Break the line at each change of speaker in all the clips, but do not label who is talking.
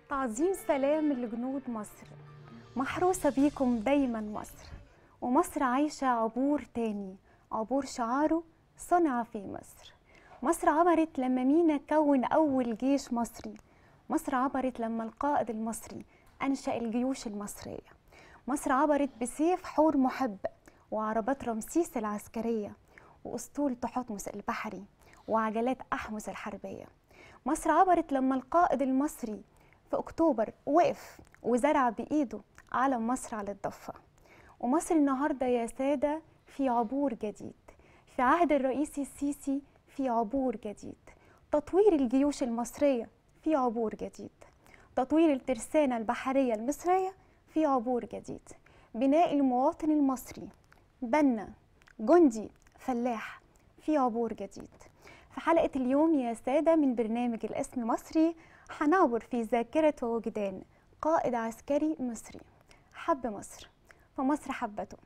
تعظيم سلام لجنود مصر محروسة بيكم دايما مصر ومصر عايشة عبور تاني عبور شعاره صنع في مصر مصر عبرت لما مينا كون أول جيش مصري مصر عبرت لما القائد المصري أنشأ الجيوش المصرية مصر عبرت بسيف حور محب وعربات رمسيس العسكرية وأسطول تحتمس البحري وعجلات أحمس الحربية مصر عبرت لما القائد المصري في أكتوبر وقف وزرع بإيده علم مصر على الضفة ومصر النهاردة يا سادة في عبور جديد في عهد الرئيس السيسي في عبور جديد تطوير الجيوش المصرية في عبور جديد تطوير الترسانة البحرية المصرية في عبور جديد بناء المواطن المصري بنا جندي فلاح في عبور جديد في حلقة اليوم يا سادة من برنامج الاسم مصري هنعبر في ذاكرة ووجدان قائد عسكري مصري حب مصر فمصر حبته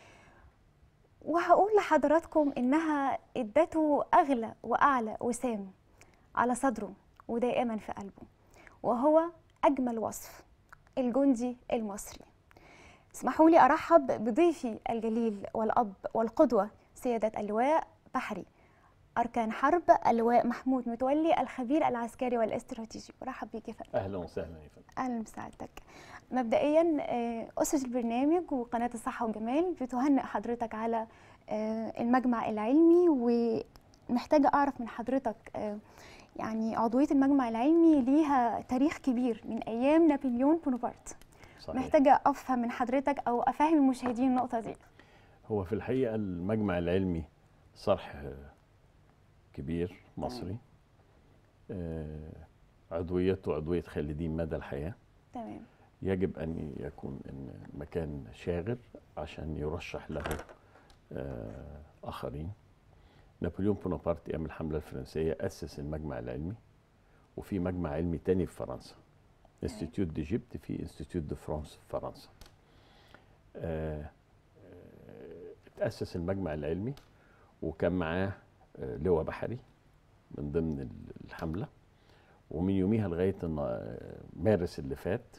وهقول لحضراتكم إنها ادته أغلى وأعلى وسام على صدره ودائما في قلبه وهو أجمل وصف الجندي المصري اسمحوا لي أرحب بضيفي الجليل والأب والقدوة سيادة اللواء بحري أركان حرب اللواء محمود متولي الخبير العسكري والاستراتيجي برحب بيك يا فندم
اهلا وسهلا يا فندم
أهلا بسعادتك مبدئيا آه، أسرة البرنامج وقناة الصحة والجمال بتهنئ حضرتك على آه، المجمع العلمي ومحتاجة أعرف من حضرتك آه، يعني عضوية المجمع العلمي ليها تاريخ كبير من أيام نابليون بونابرت
صحيح
محتاجة أفهم من حضرتك أو أفهم المشاهدين النقطة دي
هو في الحقيقه المجمع العلمي صرح آه، كبير مصري آه، عضويته عضويه خالدين مدى الحياه
تمام
يجب ان يكون ان مكان شاغر عشان يرشح له آه، اخرين نابليون بونابرت ايام الحمله الفرنسيه اسس المجمع العلمي وفي مجمع علمي تاني في فرنسا انستيتيوت دي جيبت في انستيتيوت دي فرانس في فرنسا آه، آه، اتأسس المجمع العلمي وكان معاه آه، لواء بحري من ضمن ال- الحملة ومن يوميها لغاية النا- آه، مارس اللي فات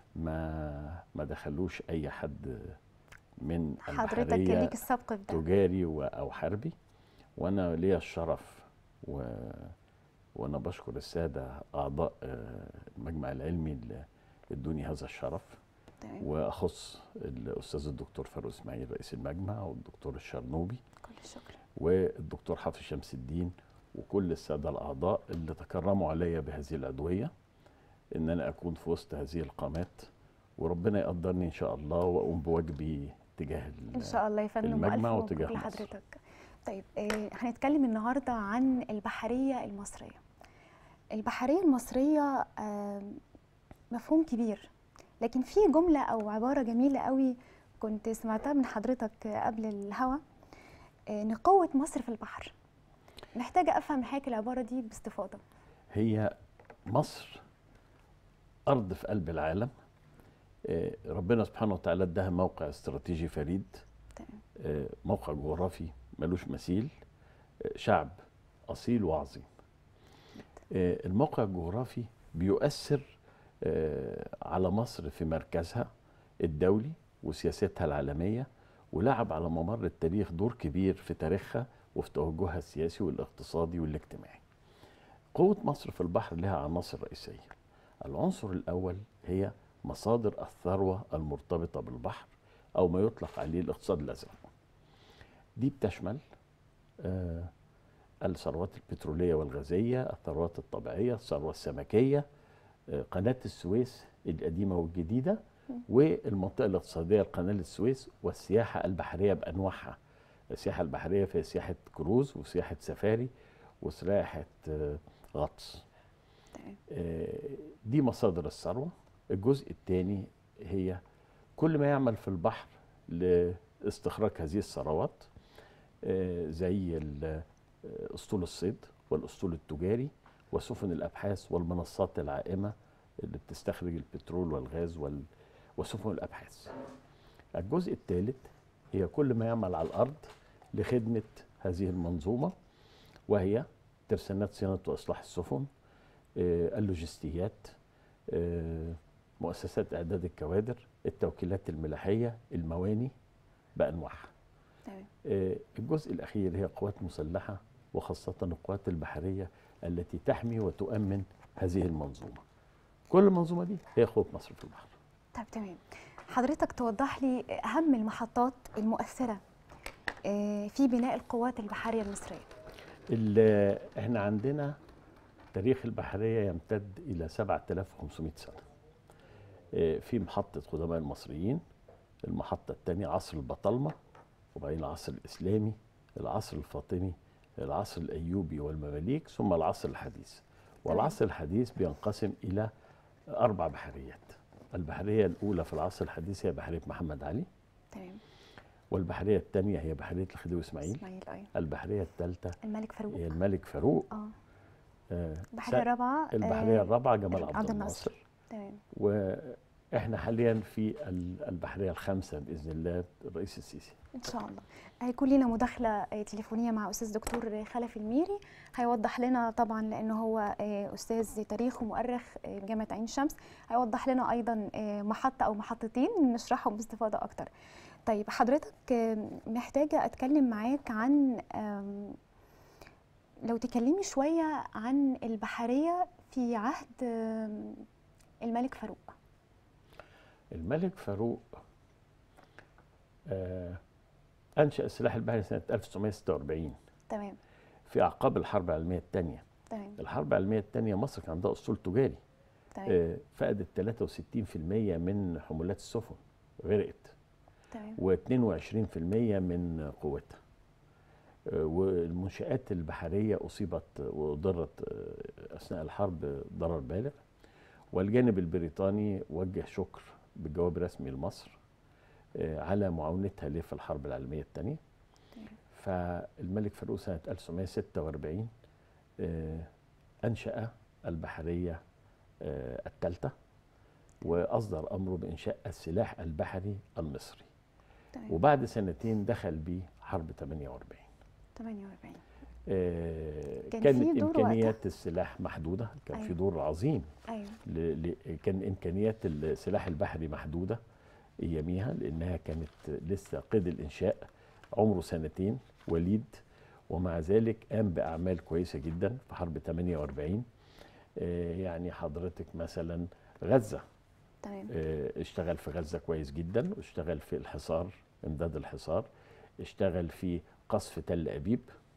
ما ما دخلوش أي حد من
حضرتك كان
البحرية
ليك السبق في ده
تجاري و- او حربي وانا ليا الشرف و... وانا بشكر الساده اعضاء آه، المجمع العلمي اللي ادوني هذا الشرف
تمام
واخص الاستاذ الدكتور فاروق اسماعيل رئيس المجمع والدكتور الشرنوبي
كل الشكر
والدكتور حافظ شمس الدين وكل الساده الاعضاء اللي تكرموا عليا بهذه الادويه ان انا اكون في وسط هذه القامات وربنا يقدرني ان شاء الله واقوم بواجبي تجاه ال-
ان شاء الله يا فندم
المجمع
والف مبروك
واتجاه مصر.
لحضرتك طيب آه هنتكلم النهارده عن البحريه المصريه البحريه المصريه آه مفهوم كبير لكن في جمله او عباره جميله قوي كنت سمعتها من حضرتك آه، قبل الهوا آه، ان قوه مصر في البحر محتاجه افهم من حضرتك العباره دي باستفاضه
هي مصر أرض في قلب العالم آه، ربنا سبحانه وتعالى اداها موقع استراتيجي فريد
تمام
آه، موقع جغرافي ملوش مثيل آه، شعب أصيل وعظيم آه، الموقع الجغرافي بيؤثر آه، على مصر في مركزها الدولي وسياستها العالمية ولعب على ممر التاريخ دور كبير في تاريخها وفي توجهها السياسي والاقتصادي والاجتماعي قوة مصر في البحر لها عناصر رئيسية العنصر الأول هي مصادر الثروة المرتبطة بالبحر أو ما يطلق عليه الاقتصاد الأزرق دي بتشمل آه، الثروات البترولية والغازية الثروات الطبيعية الثروة السمكية آه، قناة السويس القديمة والجديدة والمنطقة الاقتصادية لقناة السويس والسياحة البحرية بأنواعها السياحة البحرية فيها سياحة كروز وسياحة سفاري وسياحة آه، غطس
تمام
آه، دي مصادر الثروة الجزء الثاني هي كل ما يعمل في البحر لاستخراج هذه الثروات آه، زي ال- آه، اسطول الصيد والاسطول التجاري وسفن الابحاث والمنصات العائمه اللي بتستخرج البترول والغاز وال- وسفن الابحاث. الجزء الثالث هي كل ما يعمل على الارض لخدمه هذه المنظومه وهي ترسانات صيانه واصلاح السفن آه، اللوجستيات آه، مؤسسات اعداد الكوادر التوكيلات الملاحيه المواني بانواعها
تمام
آه، الجزء الاخير هي قوات مسلحه وخاصه القوات البحريه التي تحمي وتؤمن هذه المنظومه كل المنظومه دي هي قوه مصر في البحر
طب تمام حضرتك توضح لي اهم المحطات المؤثره آه، في بناء القوات البحريه المصريه
ال- احنا عندنا تاريخ البحرية يمتد إلى 7500 سنة آه، في محطة قدماء المصريين المحطة الثانية عصر البطالمة وبعدين العصر الإسلامي العصر الفاطمي العصر الأيوبي والمماليك ثم العصر الحديث والعصر الحديث بينقسم إلى أربع بحريات البحرية الأولى في العصر الحديث هي بحرية محمد علي
تمام
والبحرية الثانية هي بحرية الخديوي إسماعيل
اسماعيل ايوه
البحرية الثالثة
الملك فاروق
هي الملك فاروق
اه
آه،
البحريه الرابعه آه،
البحرية الرابعة جمال
عبد
عبد
الناصر.
الناصر
تمام
واحنا حاليا في ال- البحرية الخامسة بإذن الله الرئيس السيسي
ان شاء الله هيكون لنا مداخله آه، تليفونيه مع استاذ دكتور خلف الميري هيوضح لنا طبعا لانه هو آه، استاذ تاريخ ومؤرخ آه، بجامعه عين شمس هيوضح لنا ايضا آه، محطه او محطتين نشرحهم باستفاضه اكتر طيب حضرتك آه، محتاجه اتكلم معاك عن آم، لو تكلمي شويه عن البحريه في عهد آم، الملك فاروق
الملك فاروق آه، أنشأ السلاح البحري سنة 1946
تمام
في أعقاب الحرب العالمية الثانية
تمام
الحرب العالمية الثانية مصر كان عندها أسطول تجاري
تمام
آه، فقدت 63% من حمولات السفن غرقت
تمام
و22% من قوتها آه، والمنشآت البحرية أصيبت وضرت آه، أثناء الحرب ضرر بالغ والجانب البريطاني وجه شكر بالجواب الرسمي لمصر آه، على معاونتها ليه في الحرب العالمية الثانية
تمام.
فالملك فاروق سنة 1946 آه، أنشأ البحرية آه، الثالثة وأصدر أمره بإنشاء السلاح البحري المصري
تمام
وبعد سنتين دخل بيه حرب 48
48
آه،
كان
كانت
في دور
إمكانيات السلاح محدودة كان في
أيوة.
دور عظيم
ايوه
ل... ل... كان إمكانيات السلاح البحري محدودة أياميها لأنها كانت لسه قيد الإنشاء عمره سنتين وليد ومع ذلك قام بأعمال كويسة جدا في حرب 48 آه، يعني حضرتك مثلا غزة
تمام
آه، اشتغل في غزة كويس جدا واشتغل في الحصار امداد الحصار اشتغل في قصف تل أبيب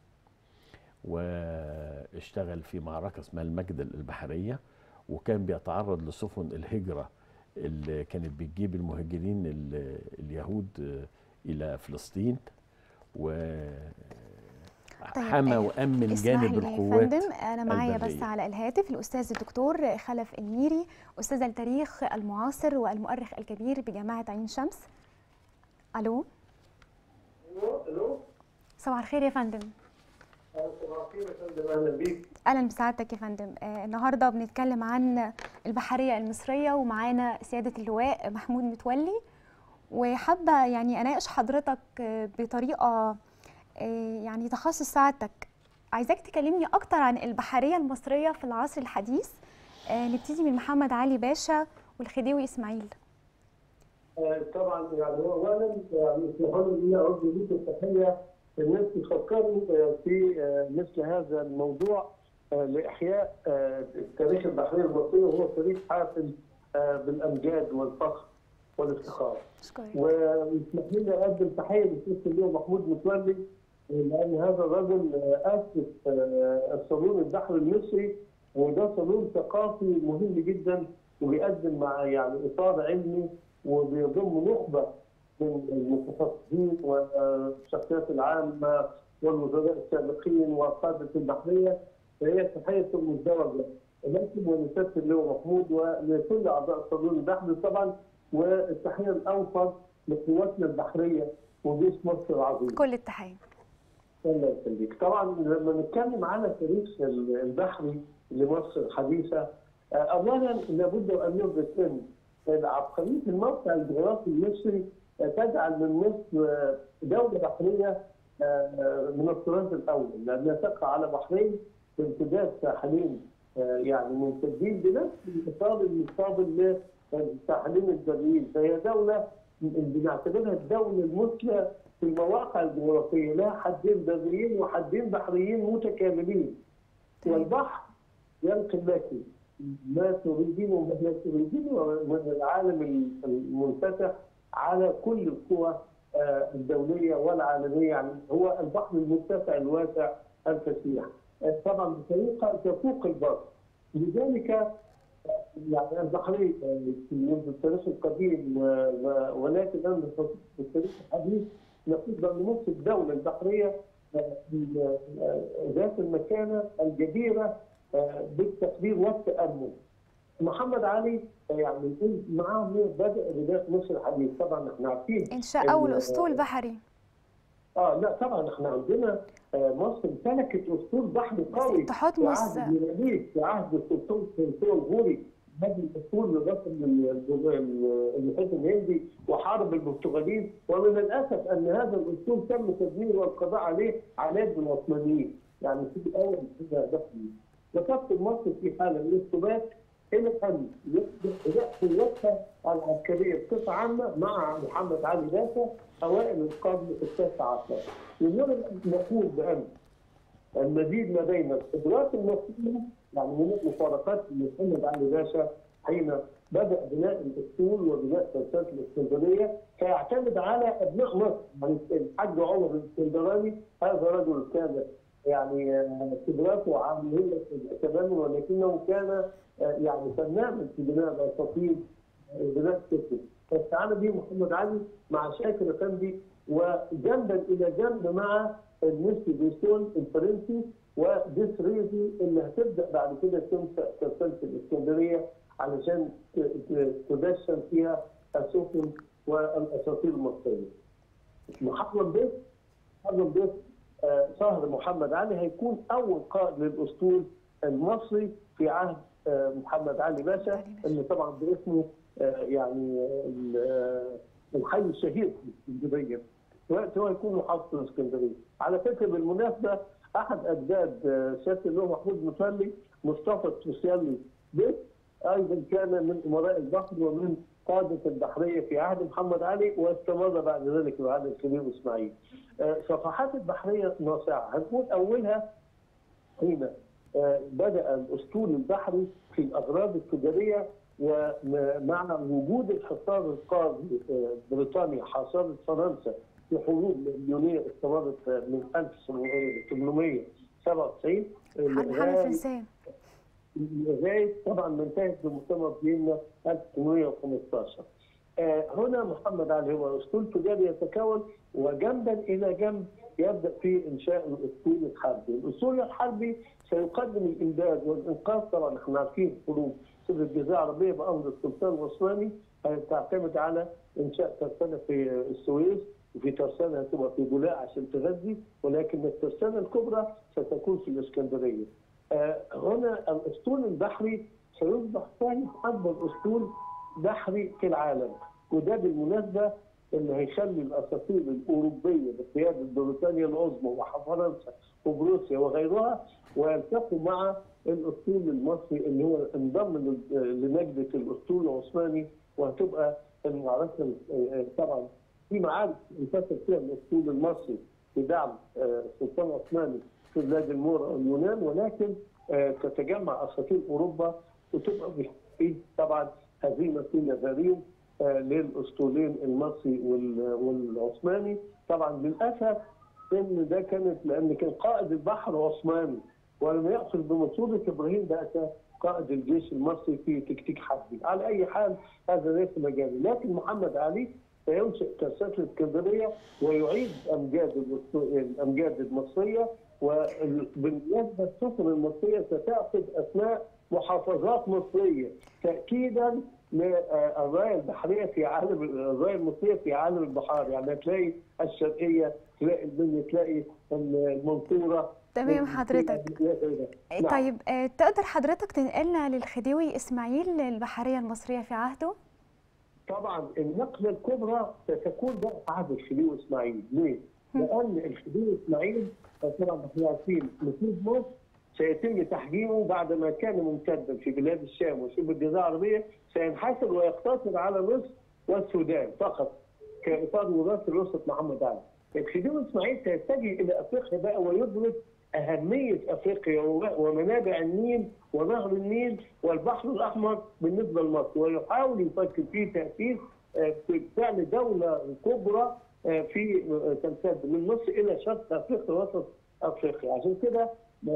واشتغل في معركة اسمها المجد البحرية وكان بيتعرض لسفن الهجرة اللي كانت بتجيب المهاجرين ال- اليهود آه، إلى فلسطين وحمى
آه،
وأمن
اسمح
جانب
لي يا
القوات
فندم انا معايا بس
البرية.
على الهاتف الاستاذ الدكتور خلف الميري استاذ التاريخ المعاصر والمؤرخ الكبير بجامعه عين شمس الو
الو
صباح الخير يا فندم
صباح الخير يا فندم اهلا بيك
اهلا بسعادتك يا فندم آه النهارده بنتكلم عن البحريه المصريه ومعانا سياده اللواء محمود متولي وحابه يعني اناقش حضرتك آه، بطريقه آه، يعني تخصص سعادتك عايزاك تكلمني اكتر عن البحريه المصريه في العصر الحديث آه، نبتدي من محمد علي باشا والخديوي اسماعيل
آه، طبعا يعني اولا يعني اسمحوا لي ان انا اوجه ليك التحيه ان انت تفكروا آه، في آه، مثل هذا الموضوع آه، لاحياء آه، التاريخ البحريه المصري وهو تاريخ حافل آه، بالامجاد والفخر والافتخار.
شكرا
واسمح لي اقدم تحيه للسيد اللواء محمود متولي لان هذا الرجل اسس آه، الصالون البحري المصري وده صالون ثقافي مهم جدا وبيقدم مع يعني اطار علمي وبيضم نخبه من المتخصصين والشخصيات العامه والوزراء السابقين وقاده البحريه فهي تحيه مزدوجه لكم ولسياده اللواء محمود ولكل اعضاء صالون البحري طبعا والتحيه الاوفر لقواتنا البحريه وجيش مصر العظيم.
كل التحيه
الله يخليك. طبعا لما نتكلم على تاريخ البحري لمصر الحديثه آه، اولا لابد ان ندرك ان عبقريه الموقع الجغرافي المصري آه، تجعل من مصر آه، دوله بحريه آه، من الطراز الاول لانها تقع على بحرين بامتداد ساحلين آه، يعني ممتدين بنفس الاطار المقابل لتعليم البريين فهي دوله بنعتبرها الدوله المثلى في المواقع الجغرافيه لها حدين بريين وحدين بحريين متكاملين والبحر ينقل لك ما تريدين وما لا تريدين من العالم المنفتح على كل القوى آه، الدوليه والعالميه يعني هو البحر المتسع الواسع الفسيح آه، طبعا بطريقه تفوق البر لذلك آه، يعني البحرين منذ التاريخ القديم و- و- ولكن الان في التاريخ الحديث نقدر نص الدوله البحريه ذات المكانه الجديره بالتقدير والتامل. محمد علي يعني نقول معاه بدا بدايه مصر الحديث طبعا احنا عارفين
انشاء اول
ال-
اسطول بحري
اه لا طبعا احنا عندنا آه، مصر امتلكت اسطول بحري
بس
قوي
انت حتمس-
في عهد المماليك في عهد السلطان سلطان الغوري هذه الاسطول اللي دخل المحيط الهندي وحارب البرتغاليين ومن الاسف ان هذا الاسطول تم تدميره والقضاء عليه على يد العثمانيين يعني في الاول كده دخل وتبقى مصر في حاله من الثبات الى ان يأتي قوتها العسكريه بصفه عامه مع محمد علي باشا اوائل القرن التاسع عشر. ونرى نقول بان المزيد ما بين القدرات المصريه يعني هناك مفارقات محمد علي باشا حين بدا بناء الاسطول وبناء سلسله الاسكندريه فيعتمد على ابناء مصر يعني الحاج عمر الاسكندراني هذا رجل كان يعني آه، قدراته عامليه تماما ولكنه كان آه، يعني فنانا في بناء الاساطيل آه، بناء السفن فاستعان به محمد علي مع شاكر افندي وجنبا الى جنب مع المسي بيسون الفرنسي وديسريزي اللي هتبدا بعد كده تنشا سلسله الاسكندريه علشان ت- ت- تدشن فيها السفن والاساطيل المصريه. محمد بيه محمد بيه آه، شهر محمد علي هيكون اول قائد للاسطول المصري في عهد آه، محمد علي باشا
علي باشا.
اللي طبعا باسمه آه، يعني آه، ال- آه، الحي الشهير في اسكندريه دلوقتي هو يكون محافظ الاسكندريه على فكره بالمناسبه احد اجداد آه، سياده اللواء محمود متولي مصطفى السوسيالي ده ايضا كان من امراء البحر ومن قاده البحريه في عهد محمد علي واستمر بعد ذلك في عهد الكبير اسماعيل. آه، صفحات البحريه ناصعه هنقول اولها حين آه، بدا الاسطول البحري في الاغراض التجاريه ومع وجود الحصار القاضي آه، بريطانيا حاصرت فرنسا في حروب مليونيه استمرت آه، من 1897
حرب حمل
لغاية-
فرنسية
لغايه طبعا ما انتهت بمؤتمر فيينا 1815. آه، هنا محمد علي هو اسطول تجاري يتكون وجنبا الى جنب يبدا في انشاء الاسطول الحربي، الاسطول الحربي سيقدم الامداد والانقاذ طبعا احنا عارفين حروب سر الجزيره العربيه بامر السلطان العثماني تعتمد على انشاء ترسانه في السويس وفي ترسانه هتبقى في بولاق عشان تغذي ولكن الترسانه الكبرى ستكون في الاسكندريه. آه، هنا الاسطول البحري سيصبح ثاني اكبر اسطول بحري في العالم وده بالمناسبه اللي هيخلي الاساطيل الاوروبيه بقياده بريطانيا العظمى وفرنسا وبروسيا وغيرها ويلتقوا مع الاسطول المصري اللي هو انضم لل- لنجده الاسطول العثماني وهتبقى المعركه آه، طبعا في معارك انتصر فيها الاسطول المصري بدعم آه، السلطان العثماني في بلاد المور واليونان ولكن آه، تتجمع اساطيل اوروبا وتبقى في طبعا هزيمه في نظريهم آه، للاسطولين المصري وال- والعثماني طبعا للاسف ان ده كانت لان كان قائد البحر عثماني ولم ياخذ بمسوره ابراهيم باشا قائد الجيش المصري في تكتيك حربي على اي حال هذا ليس مجالي لكن محمد علي سينشئ ترسانة الاسكندريه ويعيد امجاد الأسطو- الامجاد المصريه وبالنسبه السفن المصريه ستاخذ اسماء محافظات مصريه تاكيدا للرايه البحريه في عالم الرايه المصريه في عالم البحار يعني هتلاقي الشرقيه تلاقي الدنيا تلاقي المنصوره
تمام حضرتك
نعم.
طيب آه، تقدر حضرتك تنقلنا للخديوي إسماعيل البحرية المصرية في عهده؟
طبعا النقله الكبرى ستكون بقى في عهد الخديوي اسماعيل، ليه؟ لان الخديوي اسماعيل طبعا احنا عارفين نفوذ مصر سيتم تحجيمه بعد ما كان ممتدا في بلاد الشام وشبه الجزيره العربيه سينحسر ويقتصر على مصر والسودان فقط كاطار وراثه لاسره محمد علي. الخديوي اسماعيل سيتجه الى افريقيا بقى ويدرك اهميه افريقيا ومنابع النيل ونهر النيل والبحر الاحمر بالنسبه لمصر ويحاول يفكر في تاسيس في فعل دوله كبرى في تمتد من مصر الى شرق افريقيا وسط افريقيا عشان كده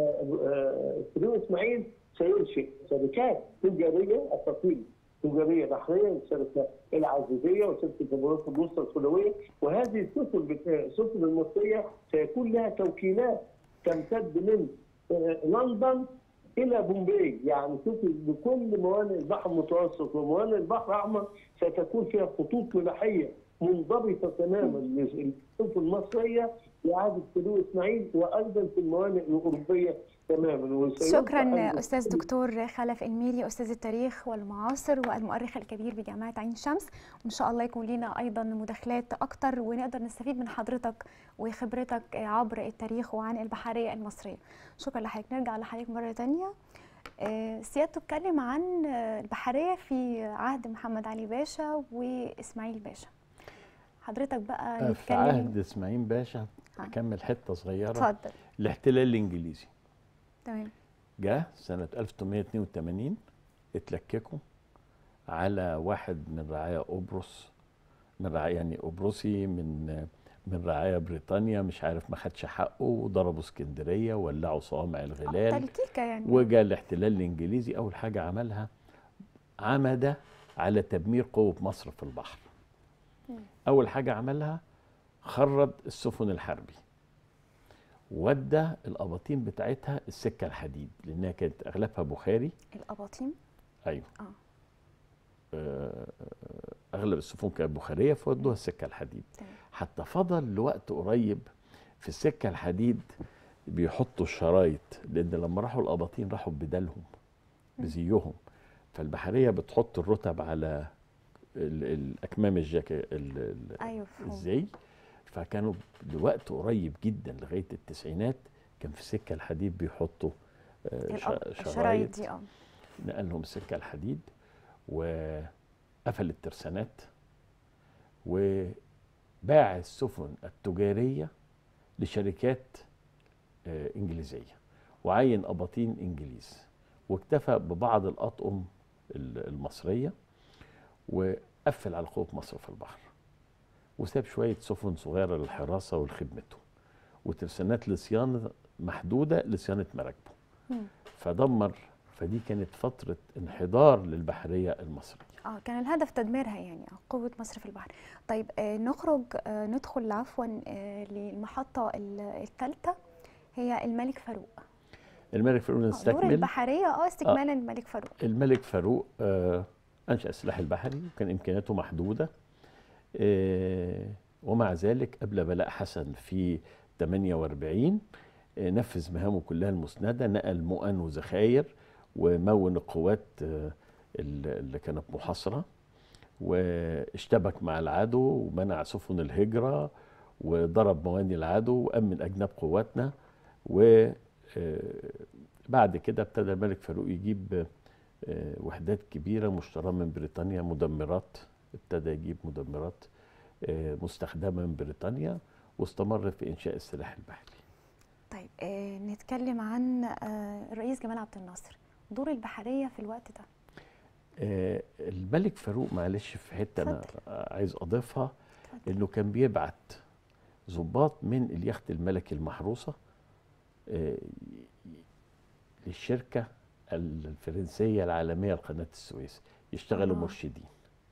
خديوي اسماعيل سينشئ شركات تجاريه اساطيل تجاريه بحريه الشركه العزيزيه وشركه جمهوريه البورصه السوداويه وهذه السفن السفن المصريه سيكون لها توكيلات تمتد من لندن الى بومباي يعني سفن بكل موانئ البحر المتوسط وموانئ البحر الاحمر ستكون فيها خطوط ملاحيه منضبطه تماما للسفن المصريه لاعاده خديوي اسماعيل وايضا في الموانئ الاوروبيه تماما
شكرا استاذ دكتور خلف الميري استاذ التاريخ والمعاصر والمؤرخ الكبير بجامعه عين شمس وان شاء الله يكون لنا ايضا مداخلات اكتر ونقدر نستفيد من حضرتك وخبرتك عبر التاريخ وعن البحريه المصريه شكرا لحضرتك نرجع لحضرتك مره ثانيه سيادته اتكلم عن البحريه في عهد محمد علي باشا واسماعيل باشا حضرتك بقى
في
نتكلم
عهد اسماعيل باشا اكمل حته صغيره
اتفضل
الاحتلال الانجليزي
تمام
جه سنه 1882 اتلككوا على واحد من رعايا قبرص من رعايا يعني قبرصي من من رعايا بريطانيا مش عارف ما خدش حقه وضربوا اسكندريه وولعوا صوامع الغلال
تلكيكه يعني
وجاء الاحتلال الانجليزي اول حاجه عملها عمد على تدمير قوه مصر في البحر اول حاجه عملها خرب السفن الحربي ودى الاباطيم بتاعتها السكه الحديد لانها كانت اغلبها بخاري
الاباطيم
ايوه
اه
آه، اغلب السفن كانت بخاريه فودوها السكه الحديد
تمام
حتى فضل لوقت قريب في السكه الحديد بيحطوا الشرايط لان لما راحوا الاباطيم راحوا بدالهم بزيهم فالبحريه بتحط الرتب على ال- الاكمام الجاكي ال- ال-
ايوه مفهوم
الزي فكانوا لوقت قريب جدا لغايه التسعينات كان في السكه الحديد بيحطوا آه، شا-
الأب- الشرايط
شرايط
دي اه
نقل لهم السكه الحديد وقفل الترسانات وباع السفن التجاريه لشركات آه، انجليزيه وعين اباطين انجليز واكتفى ببعض الاطقم ال- المصريه وقفل على قوه مصر في البحر وساب شويه سفن صغيره للحراسه ولخدمته وترسانات لصيانه محدوده لصيانه مراكبه
مم.
فدمر فدي كانت فتره انحدار للبحريه المصريه
اه كان الهدف تدميرها يعني آه، قوة مصر في البحر طيب آه نخرج آه ندخل عفوا آه للمحطة الثالثة هي الملك فاروق
الملك فاروق
آه، دور
نستكمل
البحرية اه استكمالا الملك فاروق
الملك فاروق آه، انشا السلاح البحري وكان امكانياته محدوده آه، ومع ذلك قبل بلاء حسن في 48 آه، نفذ مهامه كلها المسنده نقل مؤن وذخاير ومون القوات آه، ال- اللي كانت محاصره واشتبك مع العدو ومنع سفن الهجره وضرب مواني العدو وامن اجناب قواتنا و آه، بعد كده ابتدى الملك فاروق يجيب آه، وحدات كبيره مشتراه من بريطانيا مدمرات ابتدى يجيب مدمرات آه، مستخدمه من بريطانيا واستمر في انشاء السلاح البحري
طيب آه نتكلم عن آه الرئيس جمال عبد الناصر دور البحرية في الوقت ده
آه، الملك فاروق معلش في حته انا
اتفضل.
آه، عايز اضيفها
اتفضل.
انه كان بيبعت ضباط من اليخت الملكي المحروسه آه، للشركه الفرنسيه العالميه لقناه السويس يشتغلوا
آه.
مرشدين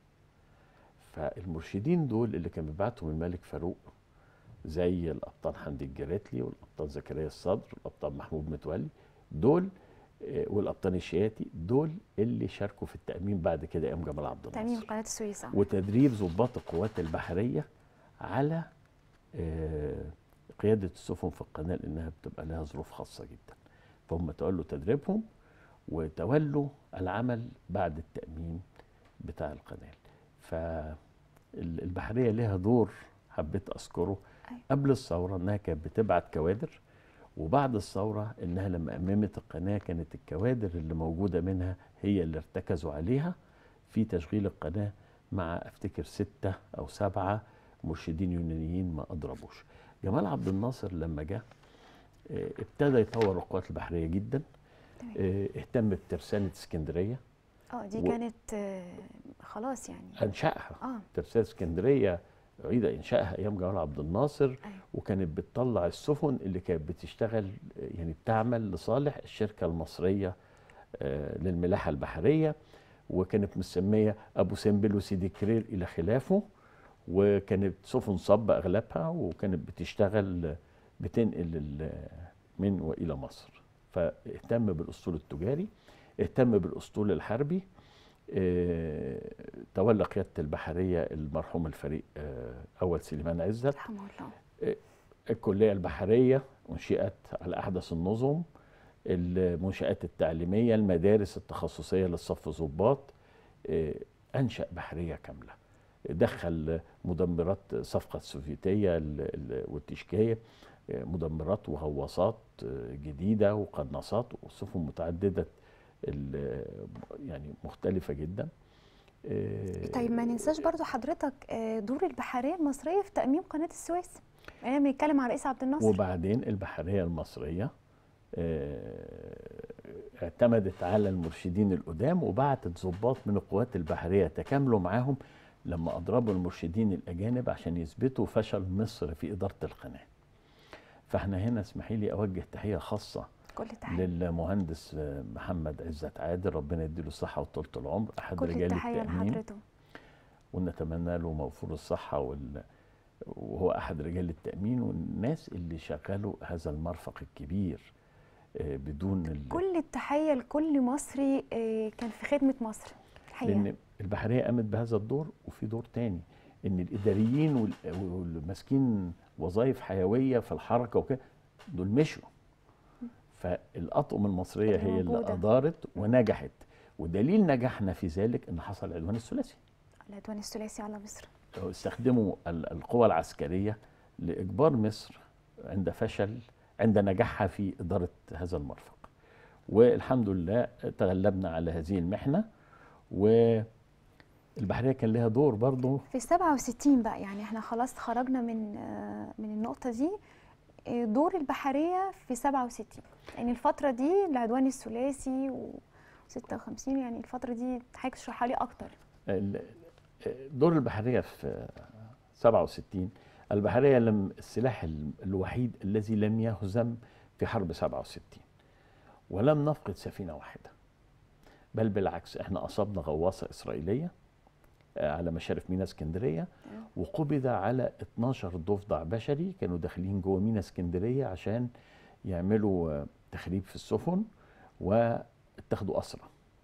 فالمرشدين دول اللي كان بيبعتهم الملك فاروق زي القبطان حمدي الجراتلي والقبطان زكريا الصدر والقبطان محمود متولي دول آه، والقبطان الشياتي دول اللي شاركوا في التأمين بعد كده أيام جمال عبد
تأميم
الناصر
قناة السويس آه.
وتدريب ضباط القوات البحرية على آه، قيادة السفن في القناة لأنها بتبقى لها ظروف خاصة جدا فهم تولوا تدريبهم وتولوا العمل بعد التأمين بتاع القناة فالبحرية لها دور حبيت أذكره
أيوة.
قبل الثورة إنها كانت بتبعت كوادر وبعد الثورة إنها لما أممت القناة كانت الكوادر اللي موجودة منها هي اللي ارتكزوا عليها في تشغيل القناة مع أفتكر ستة أو سبعة مرشدين يونانيين ما أضربوش جمال عبد الناصر لما جه آه، ابتدى يطور القوات البحرية جدا
تمام.
آه، اهتم بترسانة اسكندرية
اه دي
و-
كانت آه، خلاص يعني
أنشأها
اه
ترسانة اسكندرية عيد إنشائها أيام جمال عبد الناصر
ايوه
وكانت بتطلع السفن اللي كانت بتشتغل يعني بتعمل لصالح الشركة المصرية آه، للملاحة البحرية وكانت مسمية أبو سمبل وسيدي كرير إلى خلافه وكانت سفن صب أغلبها وكانت بتشتغل بتنقل ال- من وإلى مصر فاهتم بالأسطول التجاري اهتم بالأسطول الحربي آه، تولى قيادة البحرية المرحوم الفريق آه، أول سليمان عزت
رحمه الله
الكلية البحرية أنشئت على أحدث النظم المنشآت التعليمية المدارس التخصصية للصف ضباط آه، أنشأ بحرية كاملة دخل مدمرات صفقة السوفيتية ال- ال- والتشكية آه، مدمرات وغواصات آه، جديدة وقناصات وسفن متعددة ال- يعني مختلفة جدا آه،
طيب ما ننساش برضو حضرتك آه، دور البحرية المصرية في تأميم قناة السويس احنا بنتكلم على رئيس عبد الناصر
وبعدين البحرية المصرية آه، اعتمدت على المرشدين القدام وبعتت ضباط من القوات البحرية تكاملوا معاهم لما أضربوا المرشدين الأجانب عشان يثبتوا فشل مصر في إدارة القناة فاحنا هنا اسمحي لي أوجه تحية خاصة
كل تحية
للمهندس آه، محمد عزت عادل ربنا يديله الصحة وطولة العمر أحد
كل
رجال
التحية
التأمين
لحضرته
ونتمنى له موفور الصحة وال... وهو أحد رجال التأمين والناس اللي شغلوا هذا المرفق الكبير آه، بدون ال...
كل التحية لكل مصري آه، كان في خدمة مصر الحقيقة
لأن البحرية قامت بهذا الدور وفي دور تاني إن الإداريين وال- والماسكين وظائف حيوية في الحركة وكده دول مشوا فالأطقم المصرية
اللي
هي اللي
موجودة.
أدارت ونجحت ودليل نجاحنا في ذلك إن حصل العدوان الثلاثي
العدوان الثلاثي على مصر
استخدموا ال- القوى العسكرية لإجبار مصر عند فشل عند نجاحها في إدارة هذا المرفق والحمد لله تغلبنا على هذه المحنة والبحرية كان لها دور برضو
في 67 بقى يعني احنا خلاص خرجنا من آه، من النقطة دي آه، دور البحرية في 67 يعني الفترة دي العدوان الثلاثي و 56 يعني الفترة دي حضرتك تشرحها لي أكتر
ال- دور البحرية في 67 البحرية لم السلاح ال- الوحيد الذي لم يهزم في حرب 67 ولم نفقد سفينة واحدة بل بالعكس احنا أصبنا غواصة إسرائيلية آه، على مشارف ميناء اسكندرية وقبض على 12 ضفدع بشري كانوا داخلين جوه ميناء اسكندرية عشان يعملوا آه، تخريب في السفن واتخذوا أسرى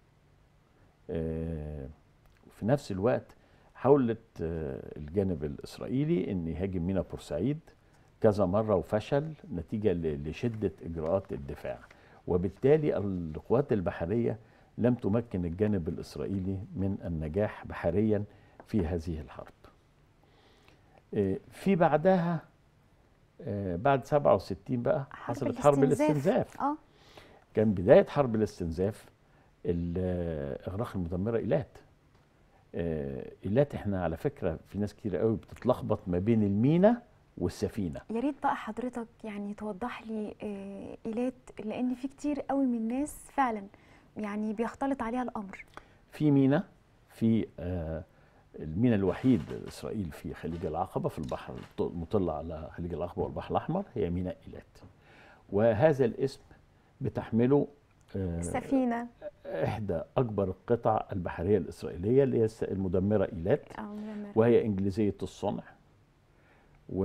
آه، في نفس الوقت حاولت آه، الجانب الإسرائيلي أن يهاجم ميناء بورسعيد كذا مرة وفشل نتيجة ل- لشدة إجراءات الدفاع وبالتالي القوات البحرية لم تمكن الجانب الإسرائيلي من النجاح بحريا في هذه الحرب آه، في بعدها آه، بعد 67 بقى حصلت حرب الاستنزاف
اه
كان بداية حرب الاستنزاف ال- إغراق المدمرة إيلات آه، إيلات إحنا على فكرة في ناس كتير قوي بتتلخبط ما بين المينا والسفينة
يا ريت بقى حضرتك يعني توضح لي آه، ايلات لان في كتير قوي من الناس فعلا يعني بيختلط عليها الامر
في مينا في آه، المينا الوحيد لإسرائيل في خليج العقبة في البحر المطل على خليج العقبة والبحر الأحمر هي ميناء إيلات وهذا الاسم بتحمله آه،
السفينه
إحدى أكبر القطع البحرية الإسرائيلية اللي هي الس- المدمرة إيلات
اه مدمرة.
وهي إنجليزية الصنع و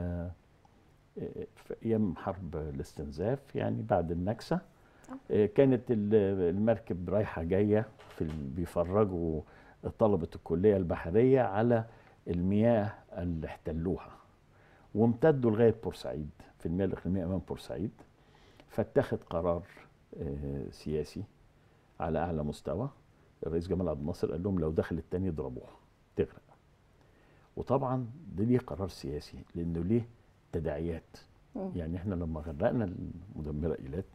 في أيام حرب الاستنزاف يعني بعد النكسة آه، كانت ال- المركب رايحة جاية في ال- بيفرجوا طلبة الكلية البحرية على المياه اللي احتلوها وامتدوا لغاية بورسعيد في المياه الإقليمية أمام بورسعيد فاتخذ قرار آه، سياسي على أعلى مستوى الرئيس جمال عبد الناصر قال لهم لو دخل التاني اضربوها تغرق وطبعا ده ليه قرار سياسي لانه ليه تداعيات
مم.
يعني احنا لما غرقنا المدمره ايلات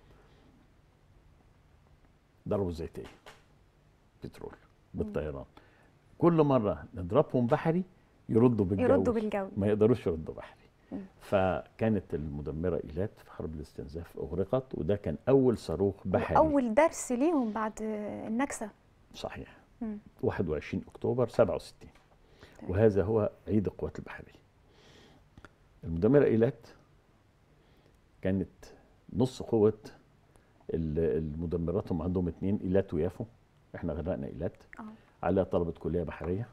ضربوا الزيتيه بترول بالطيران كل مره نضربهم بحري يردوا بالجو
يردوا بالجو
ما يقدروش يردوا بحري
مم.
فكانت المدمره ايلات في حرب الاستنزاف اغرقت وده كان اول صاروخ بحري
اول درس ليهم بعد النكسه
صحيح
مم.
21 اكتوبر 67
تمام.
وهذا هو عيد القوات البحريه المدمره ايلات كانت نص قوه ال- المدمرات هم عندهم اتنين ايلات ويافو احنا غرقنا ايلات
اه
على طلبه كليه بحريه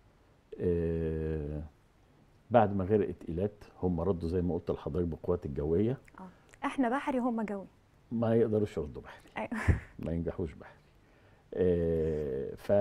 آه بعد ما غرقت ايلات هم ردوا زي ما قلت لحضرتك بالقوات الجويه
احنا بحري هم جوي
ما يقدروش يردوا بحري
ايوه
ما ينجحوش بحري آه ف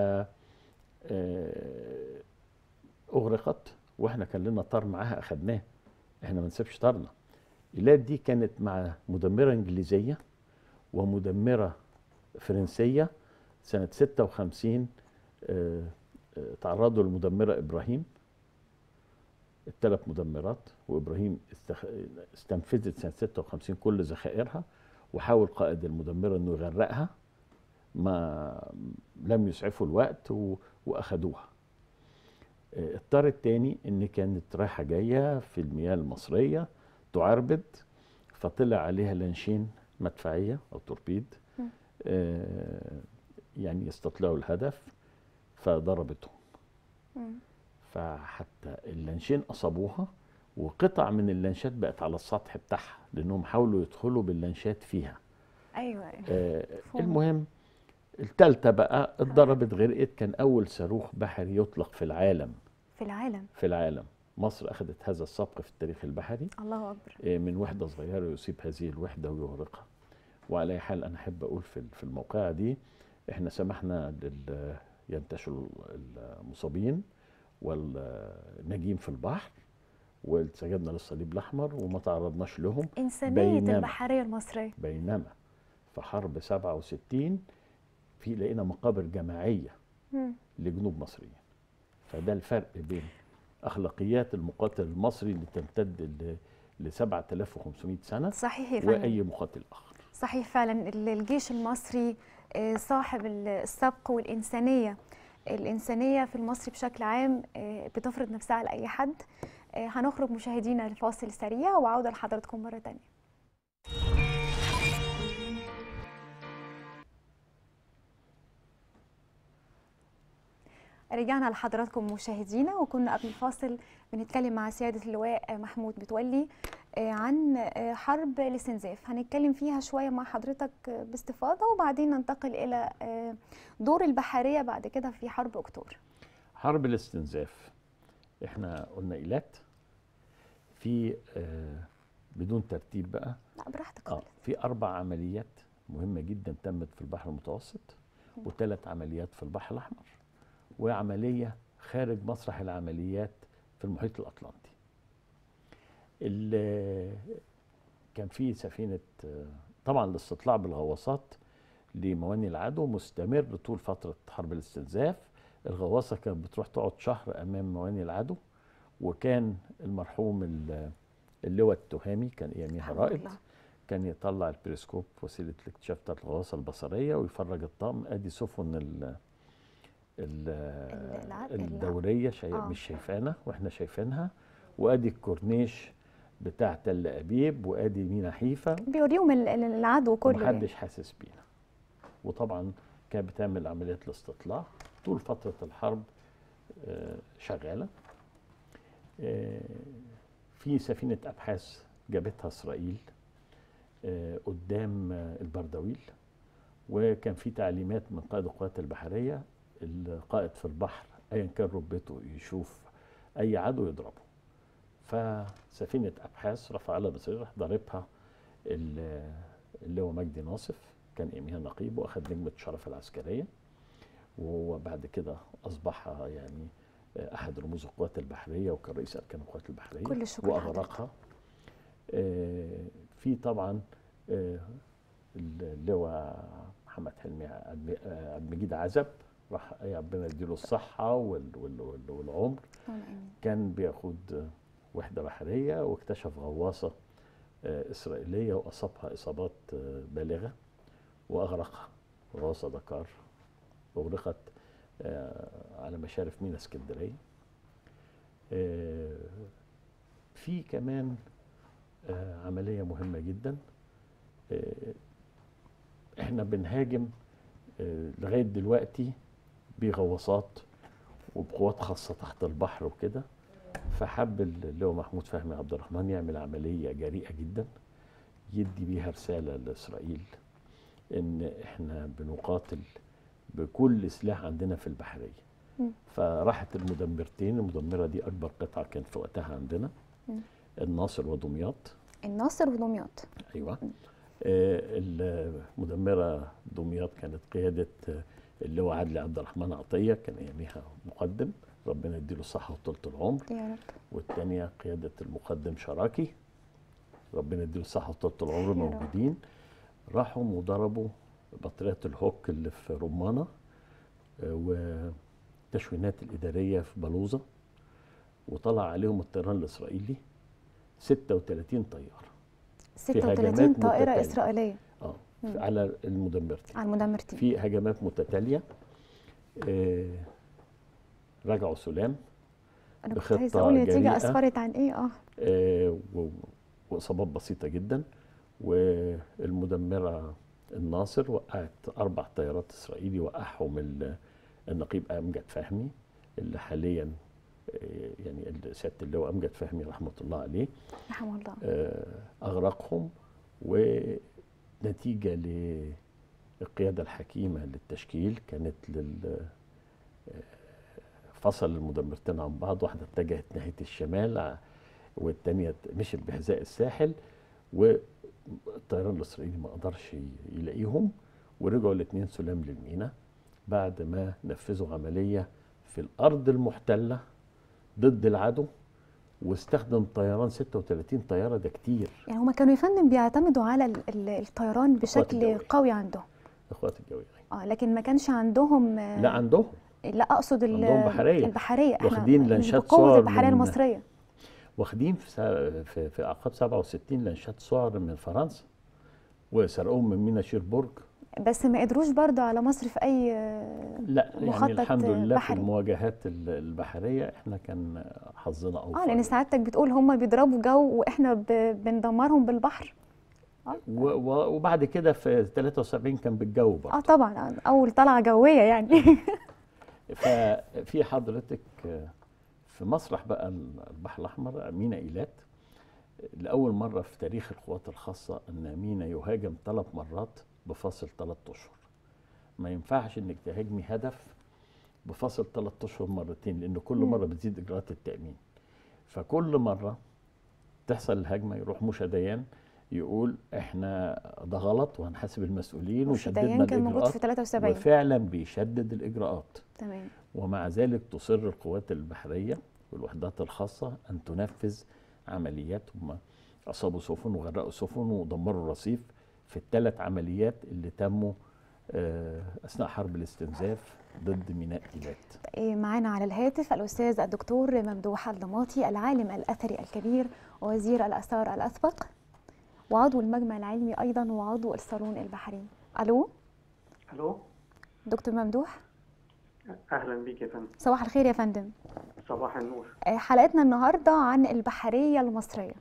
آه اغرقت واحنا كان لنا طار معاها اخدناه احنا ما نسيبش طارنا ايلات دي كانت مع مدمره انجليزيه ومدمره فرنسيه سنه 56 آه، آه، تعرضوا للمدمره ابراهيم الثلاث مدمرات وابراهيم استخ... استنفذت سنه 56 كل ذخائرها وحاول قائد المدمره انه يغرقها ما لم يسعفوا الوقت و... واخدوها آه، الطار الثاني ان كانت رايحه جايه في المياه المصريه تعربد فطلع عليها لانشين مدفعيه او توربيد
مم.
آه، يعني يستطلعوا الهدف فضربتهم
مم.
فحتى اللانشين اصابوها وقطع من اللانشات بقت على السطح بتاعها لانهم حاولوا يدخلوا باللانشات فيها
ايوه ايوه
آه
مفهوم.
المهم التالتة بقى اتضربت غرقت كان اول صاروخ بحري يطلق في العالم
في العالم
في العالم مصر اخذت هذا السبق في التاريخ البحري
الله اكبر
آه، من وحده صغيره يصيب هذه الوحده ويغرقها وعلى أي حال انا احب اقول في في الموقعه دي احنا سمحنا لل ينتشروا المصابين والناجين في البحر واستجبنا للصليب الاحمر وما تعرضناش لهم
انسانيه
بينما-
البحريه المصريه
بينما في حرب 67 في لقينا مقابر جماعيه
مم.
لجنوب مصريين فده الفرق بين اخلاقيات المقاتل المصري اللي تمتد ل- ل 7500 سنه
صحيح يا فندم
واي مقاتل اخر
صحيح فعلا ال- الجيش المصري آه، صاحب ال- السبق والإنسانية الإنسانية في المصري بشكل عام آه، بتفرض نفسها على أي حد آه، هنخرج مشاهدينا لفاصل سريع وعودة لحضراتكم مرة تانية رجعنا لحضراتكم مشاهدينا وكنا قبل الفاصل بنتكلم مع سيادة اللواء محمود متولي آه، عن آه، حرب الاستنزاف هنتكلم فيها شوية مع حضرتك آه، باستفاضة وبعدين ننتقل إلى آه، دور البحرية بعد كده في حرب أكتوبر
حرب الاستنزاف احنا قلنا ايلات في آه بدون ترتيب بقى
لا براحتك
اه
خالص
في اربع عمليات مهمه جدا تمت في البحر المتوسط وثلاث عمليات في البحر الاحمر وعمليه خارج مسرح العمليات في المحيط الاطلنطي ال- كان في سفينه آه، طبعا الاستطلاع بالغواصات لمواني العدو مستمر طول فتره حرب الاستنزاف الغواصه كانت بتروح تقعد شهر امام مواني العدو وكان المرحوم ال- اللواء التهامي كان اياميها
الحمد
رائد
لله.
كان يطلع البريسكوب وسيله الاكتشاف بتاعت الغواصه البصريه ويفرج الطقم ادي سفن ال ال
الع-
الدوريه شاي
آه.
مش شايفانا واحنا شايفينها وادي الكورنيش بتاع تل ابيب وادي مينا حيفا
بيوريهم ال- ال- العدو كله يعني.
ومحدش حاسس بينا وطبعا كانت بتعمل عمليات الاستطلاع طول فترة الحرب آه، شغالة آه، في سفينة أبحاث جابتها إسرائيل آه، قدام آه، البردويل وكان في تعليمات من قائد القوات البحرية القائد في البحر أيا كان رتبته يشوف أي عدو يضربه فسفينة أبحاث رفع على مصر راح ضاربها ال- اللي هو مجدي ناصف كان اياميها نقيب واخد نجمه الشرف العسكريه وبعد كده اصبح يعني احد رموز القوات البحريه وكان رئيس اركان القوات البحريه
كل الشكر
واغرقها آه، في طبعا آه، اللواء محمد حلمي عبد آه، عبد المجيد عزب راح يا ربنا يديله الصحه وال- وال- وال- والعمر
اللهم آمين.
كان بياخد وحدة بحرية واكتشف غواصة آه، إسرائيلية وأصابها إصابات آه، بالغة وأغرقها غاصة دكار أغرقت آه، على مشارف ميناء اسكندرية آه، في كمان آه، عملية مهمة جدا آه، احنا بنهاجم آه، لغاية دلوقتي بغواصات وبقوات خاصة تحت البحر وكده فحب اللي هو محمود فهمي عبد الرحمن يعمل عملية جريئة جدا يدي بيها رسالة لإسرائيل إن إحنا بنقاتل بكل سلاح عندنا في البحرية
مم.
فراحت المدمرتين المدمرة دي أكبر قطعة كانت في وقتها عندنا
مم.
الناصر ودمياط
الناصر ودمياط
ايوه آه، المدمره دمياط كانت قياده آه، اللواء عدلي عبد الرحمن عطيه كان اياميها مقدم ربنا يديله الصحه وطولة العمر
يا رب
والثانيه قياده المقدم شراكي ربنا يديله الصحه وطولة العمر
يا رب.
موجودين راحوا وضربوا بطاريه الهوك اللي في رمانه آه، والتشوينات الاداريه في بلوزه وطلع عليهم الطيران الاسرائيلي 36 طياره
36
هجمات
طائرة
متتالية.
إسرائيلية
اه
مم.
على المدمرتين
على المدمرتين
في هجمات متتاليه آه رجعوا سلام
أنا كنت
بخطة
عايزة أقول النتيجة
جريئة.
أسفرت عن إيه أه
آه و- واصابات بسيطه جدا والمدمره الناصر وقعت اربع طيارات اسرائيلي وقعهم ال- النقيب امجد فهمي اللي حاليا آه، يعني ال- سياده اللواء امجد فهمي رحمه الله عليه
رحمه الله
آه، اغرقهم ونتيجه للقياده الحكيمه للتشكيل كانت لل آه، فصل المدمرتين عن بعض واحده اتجهت ناحيه الشمال ع- والتانيه مشيت بحذاء الساحل والطيران الاسرائيلي ما قدرش ي- يلاقيهم ورجعوا الاثنين سلام للمينا بعد ما نفذوا عمليه في الارض المحتله ضد العدو واستخدم طيران 36 طياره ده كتير
يعني هما كانوا يا فندم بيعتمدوا على ال- ال- الطيران بشكل
الجوية.
قوي عندهم
اخوات الجويه
اه لكن ما كانش عندهم آه،
لا عندهم
لا اقصد ال-
عندهم بحرية.
البحريه احنا
واخدين
مش
لانشات
بقوه
صور
البحريه
من-
المصريه
واخدين في سا- في, في اعقاب 67 لانشات سعر من فرنسا وسرقوهم من مينا شيربورج
بس ما قدروش برضو على مصر في اي آه،
لا يعني
مخطط
الحمد لله
بحري.
في المواجهات ال- البحريه احنا كان حظنا اوفر
اه لان سعادتك بتقول هما بيضربوا جو واحنا ب- بندمرهم بالبحر
و- و- وبعد كده في 73 كان بالجو
اه
برضه
طبعا آه، اول طلعه جويه يعني
ففي حضرتك في مسرح بقى البحر الاحمر مينا ايلات لاول مره في تاريخ القوات الخاصه ان مينا يهاجم ثلاث مرات بفاصل ثلاث اشهر ما ينفعش انك تهاجمي هدف بفاصل ثلاث اشهر مرتين لان كل
مم.
مره بتزيد اجراءات التامين فكل مره تحصل الهجمه يروح موشى ديان يقول احنا ده غلط وهنحاسب المسؤولين وشددنا
ديان كان موجود في
الاجراءات
73
وفعلا بيشدد الاجراءات
تمام
ومع ذلك تصر القوات البحرية والوحدات الخاصة أن تنفذ عمليات هم أصابوا سفن وغرقوا سفن ودمروا رصيف في الثلاث عمليات اللي تموا آه، أثناء حرب الاستنزاف ضد ميناء إيلات
إيه معانا على الهاتف الأستاذ الدكتور ممدوح الضماطي العالم الأثري الكبير ووزير الآثار الأسبق وعضو المجمع العلمي أيضا وعضو الصالون البحري ألو
الو
دكتور ممدوح
اهلا بيك يا فندم
صباح الخير يا فندم
صباح النور
آه، حلقتنا النهاردة عن البحرية المصرية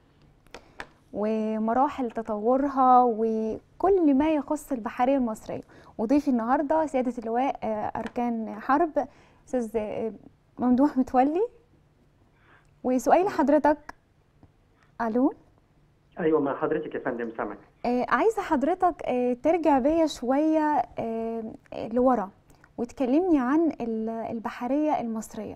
ومراحل تطورها وكل ما يخص البحرية المصرية وضيفي النهاردة سيادة اللواء آه، أركان حرب أستاذ آه، ممدوح متولي وسؤالي لحضرتك ألو
ايوه مع حضرتك يا فندم سامك
آه، عايزة حضرتك آه، ترجع بيا شوية آه، آه، لورا وتكلمني عن ال- البحرية المصرية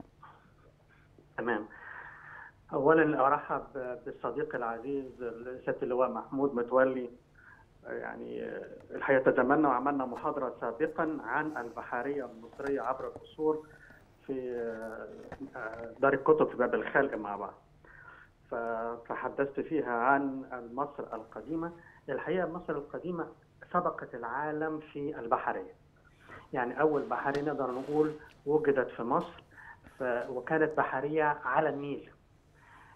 تمام اولا ارحب بالصديق العزيز سياده اللواء محمود متولي يعني الحقيقه تزامنا وعملنا محاضره سابقا عن البحريه المصريه عبر العصور في دار الكتب في باب الخلق مع بعض فتحدثت فيها عن مصر القديمه الحقيقه مصر القديمه سبقت العالم في البحريه يعني اول بحريه نقدر نقول وجدت في مصر ف- وكانت بحريه على النيل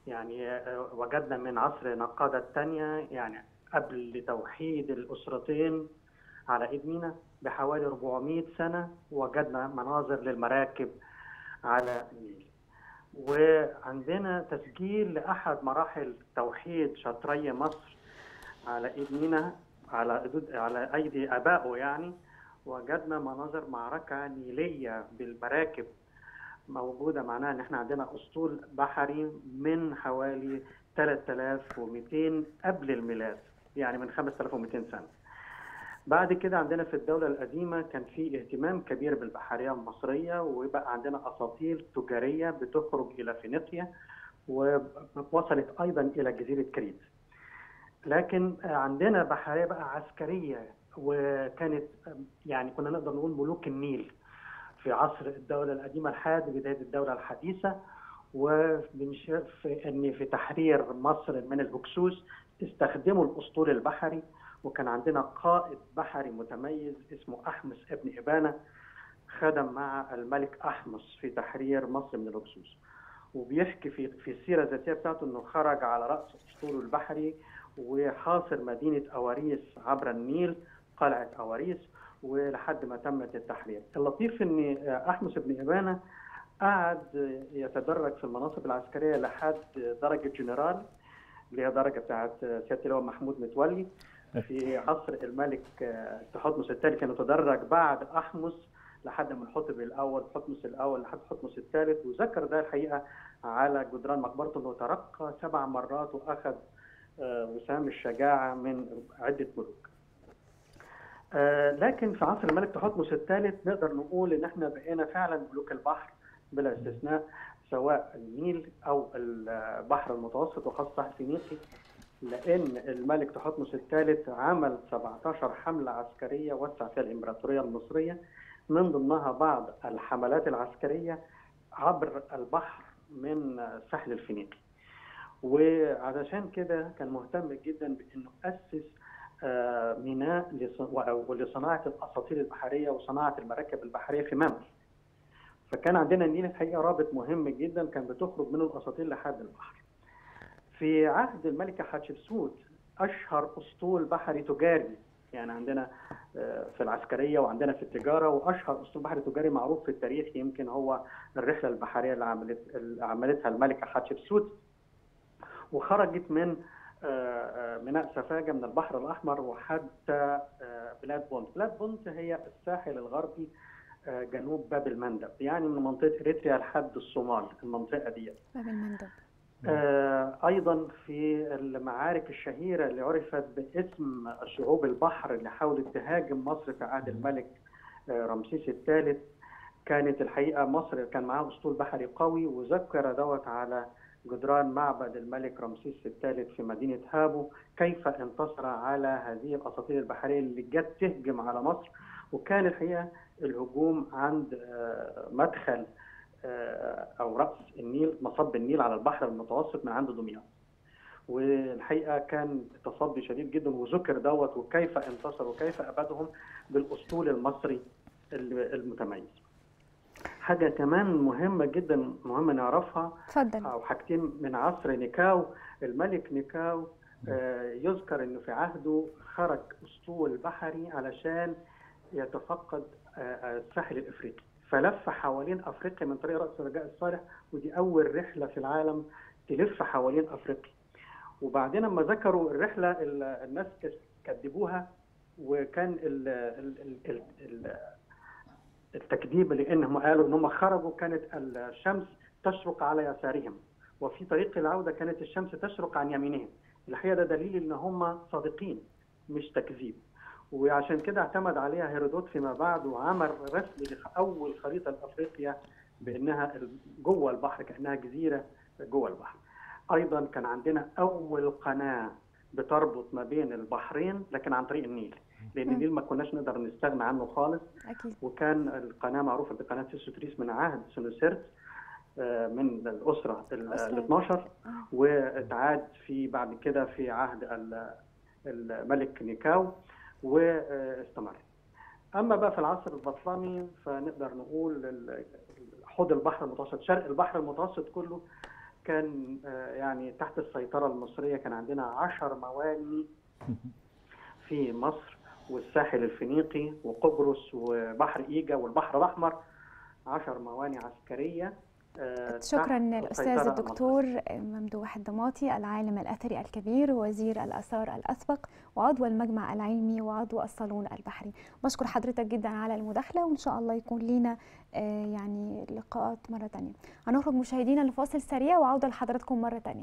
يعني آه، وجدنا من عصر نقادة الثانية يعني قبل توحيد الأسرتين على إيد مينا بحوالي 400 سنة وجدنا مناظر للمراكب على النيل وعندنا تسجيل لأحد مراحل توحيد شطري مصر على إيد مينا على إيد- على أيدي آبائه يعني وجدنا مناظر معركة نيلية بالمراكب موجودة معناها إن إحنا عندنا أسطول بحري من حوالي 3200 قبل الميلاد يعني من 5200 سنة بعد كده عندنا في الدولة القديمة كان في اهتمام كبير بالبحرية المصرية وبقى عندنا أساطيل تجارية بتخرج إلى فينيقيا ووصلت أيضا إلى جزيرة كريت لكن عندنا بحرية بقى عسكرية وكانت يعني كنا نقدر نقول ملوك النيل في عصر الدولة القديمة لحد بداية الدولة الحديثة وبنشوف ان في تحرير مصر من الهكسوس استخدموا الاسطول البحري وكان عندنا قائد بحري متميز اسمه احمس ابن ابانه خدم مع الملك احمس في تحرير مصر من الهكسوس وبيحكي في في السيره الذاتيه بتاعته انه خرج على راس اسطوله البحري وحاصر مدينه اواريس عبر النيل قلعه اواريس ولحد ما تمت التحرير. اللطيف ان احمس بن ابانه قعد يتدرج في المناصب العسكريه لحد درجه جنرال اللي هي درجه بتاعت سياده اللواء محمود متولي في عصر الملك تحتمس الثاني كان يتدرج بعد احمس لحد من حتب الاول حتمس الاول لحد حتمس الثالث وذكر ده الحقيقه على جدران مقبرته انه ترقى سبع مرات واخذ وسام الشجاعه من عده ملوك. لكن في عصر الملك تحتمس الثالث نقدر نقول ان احنا بقينا فعلا ملوك البحر بلا استثناء سواء النيل او البحر المتوسط وخاصه الفينيقي لان الملك تحتمس الثالث عمل 17 حمله عسكريه وسع فيها الامبراطوريه المصريه من ضمنها بعض الحملات العسكريه عبر البحر من الساحل الفينيقي. وعلشان كده كان مهتم جدا بانه اسس ميناء لصناعه الاساطيل البحريه وصناعه المراكب البحريه في ممل. فكان عندنا النيل الحقيقه رابط مهم جدا كان بتخرج منه الاساطيل لحد البحر. في عهد الملكه حتشبسوت اشهر اسطول بحري تجاري يعني عندنا في العسكريه وعندنا في التجاره واشهر اسطول بحري تجاري معروف في التاريخ يمكن هو الرحله البحريه اللي عملت اللي عملتها الملكه حتشبسوت وخرجت من ميناء سفاجة من البحر الأحمر وحتى بلاد بونت بلاد بونت هي الساحل الغربي جنوب باب المندب يعني من منطقة إريتريا لحد الصومال المنطقة دي
باب المندب
أيضا في المعارك الشهيرة اللي عرفت باسم شعوب البحر اللي حاولت تهاجم مصر في عهد الملك رمسيس الثالث كانت الحقيقة مصر كان معاها أسطول بحري قوي وذكر دوت على جدران معبد الملك رمسيس الثالث في مدينة هابو كيف انتصر على هذه الأساطيل البحرية اللي جت تهجم على مصر وكان الحقيقة الهجوم عند مدخل أو رأس النيل مصب النيل على البحر المتوسط من عند دمياط والحقيقة كان تصدي شديد جدا وذكر دوت وكيف انتصر وكيف أبادهم بالأسطول المصري المتميز حاجه كمان مهمه جدا مهمه نعرفها
اتفضل
او حاجتين من عصر نيكاو الملك نيكاو يذكر انه في عهده خرج اسطول بحري علشان يتفقد الساحل الافريقي فلف حوالين افريقيا من طريق راس رجاء الصالح ودي اول رحله في العالم تلف حوالين افريقيا وبعدين لما ذكروا الرحله الناس كذبوها وكان ال ال ال ال التكذيب لانهم قالوا ان هم خرجوا كانت الشمس تشرق على يسارهم وفي طريق العوده كانت الشمس تشرق عن يمينهم الحقيقه ده دليل ان هم صادقين مش تكذيب وعشان كده اعتمد عليها هيرودوت فيما بعد وعمل رسم لاول خريطه لافريقيا بانها جوه البحر كانها جزيره جوه البحر ايضا كان عندنا اول قناه بتربط ما بين البحرين لكن عن طريق النيل لان النيل ما كناش نقدر نستغنى عنه خالص
أكيد.
وكان القناه معروفه بقناه سوسوتريس من عهد سنوسيرت من الاسره ال 12 واتعاد في بعد كده في عهد الملك نيكاو واستمر. اما بقى في العصر البطلمي فنقدر نقول حوض البحر المتوسط شرق البحر المتوسط كله كان آه، يعني تحت السيطرة المصرية كان عندنا عشر مواني في مصر والساحل الفينيقي وقبرص وبحر إيجا والبحر الأحمر عشر مواني عسكرية آه،
شكرا
تحت
الأستاذ
السيطرة
الدكتور ممدوح الضماطي العالم الأثري الكبير وزير الآثار الأسبق وعضو المجمع العلمي وعضو الصالون البحري بشكر حضرتك جدا على المداخلة وإن شاء الله يكون لينا آه، يعني لقاءات مرة تانية هنخرج مشاهدينا لفاصل سريع وعودة لحضراتكم مرة تانية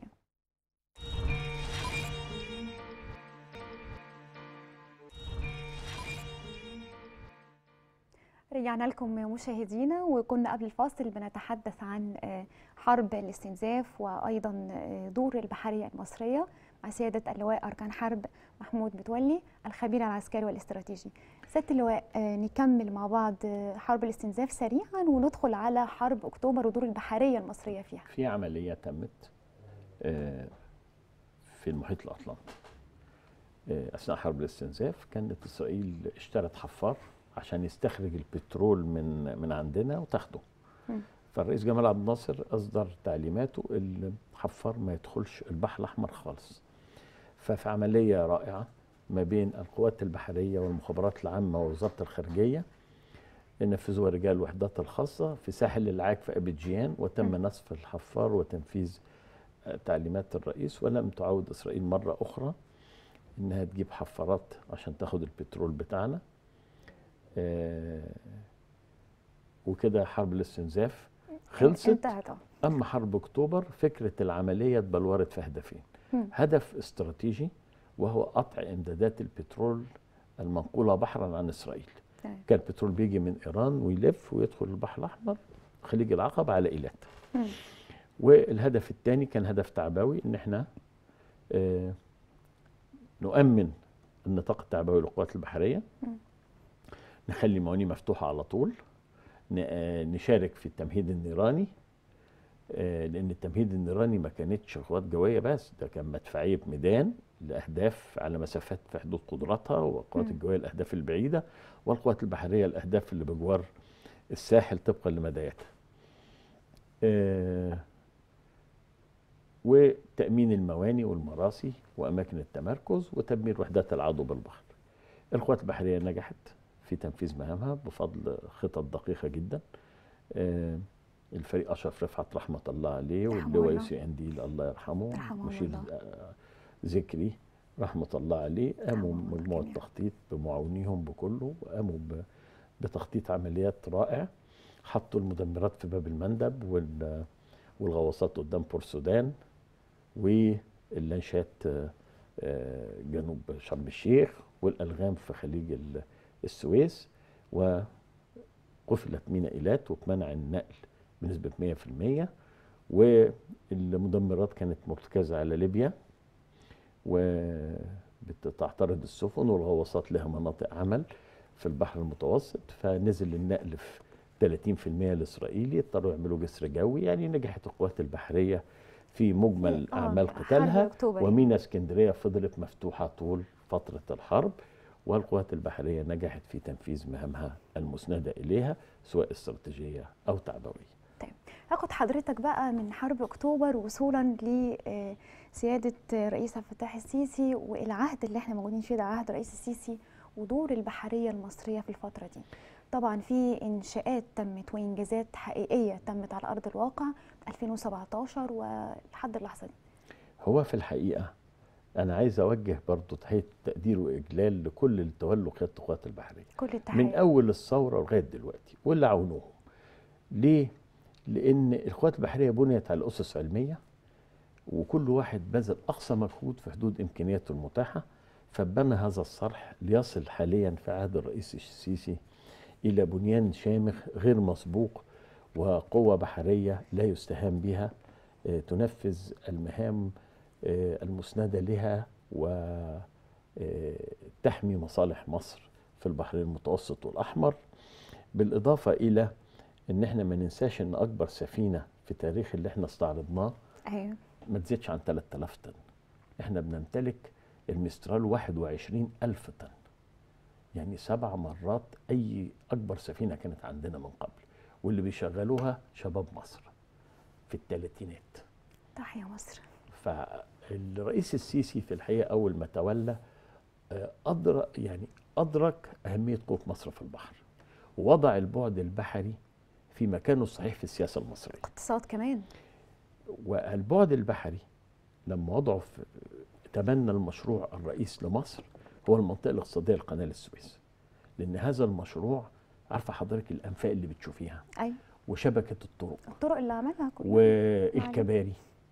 رجعنا لكم مشاهدينا وكنا قبل الفاصل بنتحدث عن آه، حرب الاستنزاف وايضا آه، دور البحريه المصريه مع سياده اللواء اركان حرب محمود متولي الخبير العسكري والاستراتيجي. سياده اللواء آه، نكمل مع بعض آه، حرب الاستنزاف سريعا وندخل على حرب اكتوبر ودور البحريه المصريه فيها.
في عملية تمت آه، في المحيط الأطلنطي آه، أثناء حرب الاستنزاف كانت إسرائيل اشترت حفار عشان يستخرج البترول من من عندنا وتاخده
مم.
فالرئيس جمال عبد الناصر أصدر تعليماته الحفار ما يدخلش البحر الأحمر خالص ففي عملية رائعة ما بين القوات البحرية والمخابرات العامة ووزارة الخارجية نفذوها رجال الوحدات الخاصة في ساحل العاج في أبيجيان وتم نصف الحفار وتنفيذ آه، تعليمات الرئيس ولم تعود إسرائيل مرة أخرى إنها تجيب حفارات عشان تاخد البترول بتاعنا آه، وكده حرب الاستنزاف خلصت
انتهت آه.
اما حرب اكتوبر فكره العمليه اتبلورت في هدفين
مم.
هدف استراتيجي وهو قطع امدادات البترول المنقوله بحرا عن اسرائيل
تمام.
كان البترول بيجي من ايران ويلف ويدخل البحر الاحمر خليج العقبه على ايلات
مم.
والهدف الثاني كان هدف تعبوي ان احنا آه، نؤمن النطاق التعبوي للقوات البحريه
مم.
نخلي مواني مفتوحه على طول ن- آه، نشارك في التمهيد النيراني آه، لان التمهيد النيراني ما كانتش قوات جويه بس ده كان مدفعيه ميدان لاهداف على مسافات في حدود قدراتها والقوات
مم.
الجويه الاهداف البعيده والقوات البحريه الاهداف اللي بجوار الساحل طبقا لمداياتها. آه، وتامين المواني والمراسي واماكن التمركز وتدمير وحدات العدو بالبحر. القوات البحريه نجحت في تنفيذ مهامها بفضل خطط دقيقه جدا. آه، الفريق اشرف رفعت رحمه الله عليه
رحمه
واللواء
الله.
يوسف انديل الله يرحمه
رحمه
مشير
الله.
آه، ذكري رحمه الله عليه قاموا
رحمه الله
مجموعه
جميعا.
تخطيط بمعاونيهم بكله وقاموا ب- بتخطيط عمليات رائع حطوا المدمرات في باب المندب وال- والغواصات قدام بور السودان واللانشات آه، آه، جنوب شرم الشيخ والالغام في خليج ال- السويس وقفلت ميناء ايلات واتمنع النقل بنسبه 100% والمدمرات كانت مرتكزه على ليبيا وبتعترض السفن والغواصات لها مناطق عمل في البحر المتوسط فنزل النقل في 30% الاسرائيلي اضطروا يعملوا جسر جوي يعني نجحت القوات البحريه في مجمل
آه،
اعمال
حرب
قتالها
أكتوبر.
ومينا اسكندريه فضلت مفتوحه طول فتره الحرب والقوات البحريه نجحت في تنفيذ مهامها المسنده اليها سواء استراتيجيه او تعبويه
هاخد حضرتك بقى من حرب اكتوبر وصولا لسياده رئيس عبد الفتاح السيسي والعهد اللي احنا موجودين فيه ده عهد رئيس السيسي ودور البحريه المصريه في الفتره دي. طبعا في انشاءات تمت وانجازات حقيقيه تمت على ارض الواقع 2017 ولحد اللحظه دي.
هو في الحقيقه انا عايز اوجه برضو تحيه تقدير واجلال لكل اللي تولوا قياده القوات البحريه
كل التحيه
من اول الثوره لغايه دلوقتي واللي عاونوهم ليه لان القوات البحريه بنيت على اسس علميه وكل واحد بذل اقصى مجهود في حدود امكانياته المتاحه فبنى هذا الصرح ليصل حاليا في عهد الرئيس السيسي الى بنيان شامخ غير مسبوق وقوه بحريه لا يستهان بها آه، تنفذ المهام آه، المسنده لها وتحمي مصالح مصر في البحر المتوسط والاحمر بالاضافه الى ان احنا ما ننساش ان اكبر سفينه في تاريخ اللي احنا استعرضناه
ايوه
ما تزيدش عن 3000 طن احنا بنمتلك المسترال 21 ألف طن يعني سبع مرات أي أكبر سفينة كانت عندنا من قبل واللي بيشغلوها شباب مصر في الثلاثينات
تحيا مصر
فالرئيس السيسي في الحقيقه اول ما تولى آه، ادرك يعني ادرك اهميه قوه مصر في البحر ووضع البعد البحري في مكانه الصحيح في السياسه المصريه
اقتصاد كمان
والبعد البحري لما وضعه في تبنى المشروع الرئيس لمصر هو المنطقه الاقتصاديه لقناه السويس لان هذا المشروع عارفه حضرتك الانفاق اللي بتشوفيها
ايوه
وشبكه الطرق
الطرق اللي عملها كلها
والكباري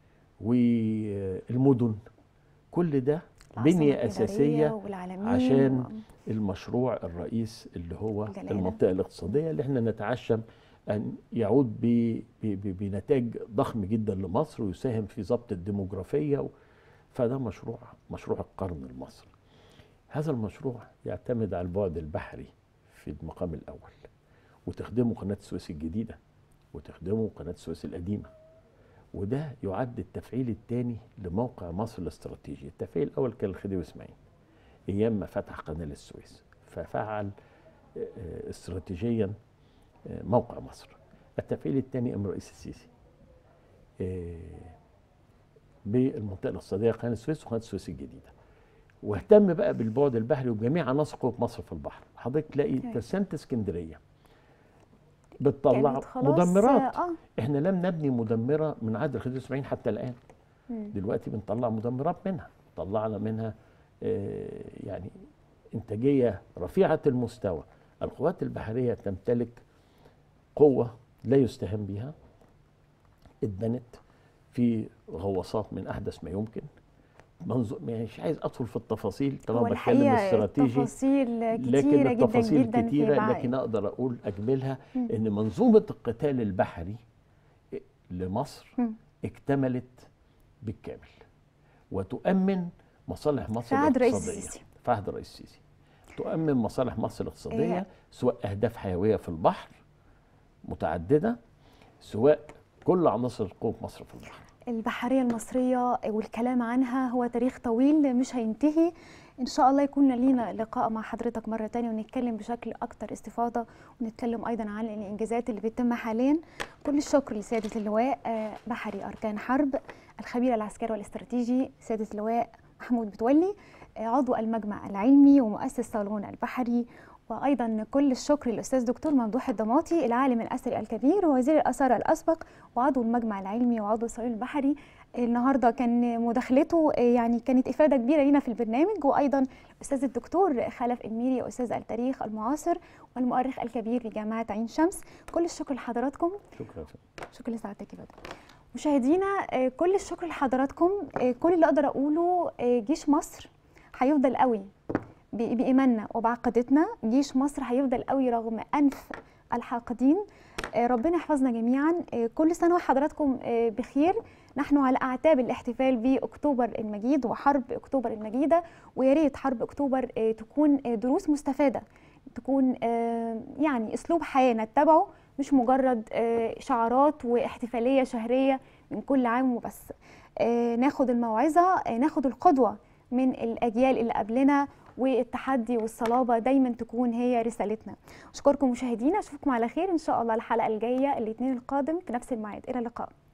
والمدن كل ده
العاصمة
بنية
الإدارية
أساسية
والعالمين
عشان
و-
المشروع الرئيس اللي هو
الجلالة.
المنطقة الاقتصادية اللي احنا نتعشم أن يعود ب- ب- ب- بنتاج ضخم جدا لمصر ويساهم في ضبط الديموغرافية و- فده مشروع مشروع القرن لمصر هذا المشروع يعتمد على البعد البحري في المقام الأول وتخدمه قناة السويس الجديدة وتخدمه قناة السويس القديمة وده يعد التفعيل الثاني لموقع مصر الاستراتيجي التفعيل الأول كان الخديوي إسماعيل ايام ما فتح قناه السويس ففعل آه، آه، استراتيجيا آه، موقع مصر التفعيل الثاني امر الرئيس السيسي آه، بالمنطقه الاقتصاديه قناه السويس وقناه السويس الجديده واهتم بقى بالبعد البحري وبجميع عناصر قوه مصر في البحر حضرتك تلاقي
أوكي.
ترسانة اسكندريه بتطلع
كانت خلاص
مدمرات
اه
احنا لم نبني مدمره من عهد الخديوي اسماعيل حتى الان
مم.
دلوقتي بنطلع مدمرات منها طلعنا منها آه، يعني انتاجيه رفيعه المستوى القوات البحريه تمتلك قوه لا يستهان بها اتبنت في غواصات من احدث ما يمكن منظور مش عايز ادخل في التفاصيل
هو
طالما بتكلم
الحقيقة
استراتيجي
تفاصيل
لكن
كتيرة جدا
التفاصيل
جدا
كتيرة
في مع-
لكن اقدر اقول اجملها
مم.
ان منظومه القتال البحري لمصر
مم.
اكتملت بالكامل وتؤمن مصالح مصر
في عهد رئيس
الاقتصاديه
السيسي.
في عهد الرئيس السيسي تؤمن مصالح مصر الاقتصاديه
إيه.
سواء اهداف حيويه في البحر متعدده سواء كل عناصر قوه مصر في البحر
البحرية المصرية والكلام عنها هو تاريخ طويل مش هينتهي إن شاء الله يكون لينا لقاء مع حضرتك مرة تانية ونتكلم بشكل أكتر استفاضة ونتكلم أيضا عن الإنجازات اللي بتتم حاليا كل الشكر لسيادة اللواء آه، بحري أركان حرب الخبير العسكري والاستراتيجي سيادة اللواء محمود متولي آه، عضو المجمع العلمي ومؤسس صالون البحري وايضا كل الشكر للاستاذ دكتور ممدوح الضماطي العالم الاثري الكبير ووزير الاثار الاسبق وعضو المجمع العلمي وعضو الصالون البحري النهارده كان مداخلته آه، يعني كانت افاده كبيره لينا في البرنامج وايضا الاستاذ الدكتور خلف الميري استاذ التاريخ المعاصر والمؤرخ الكبير لجامعه عين شمس كل الشكر لحضراتكم
شكرا يا فندم.
شكرا لسعادتك يا بدر مشاهدينا آه، كل الشكر لحضراتكم آه، كل اللي اقدر اقوله آه، جيش مصر هيفضل قوي ب- بايماننا وبعقيدتنا جيش مصر هيفضل قوي رغم انف الحاقدين آه، ربنا يحفظنا جميعا آه، كل سنه وحضراتكم آه، بخير نحن على اعتاب الاحتفال باكتوبر المجيد وحرب اكتوبر المجيده ويا ريت حرب اكتوبر آه، تكون آه، دروس مستفاده تكون آه، يعني اسلوب حياه نتبعه مش مجرد آه، شعارات واحتفاليه شهريه من كل عام وبس آه، ناخد الموعظه آه، ناخد القدوه من الاجيال اللي قبلنا والتحدي والصلابه دايما تكون هي رسالتنا اشكركم مشاهدينا اشوفكم على خير ان شاء الله الحلقه الجايه الاثنين القادم في نفس الميعاد الى اللقاء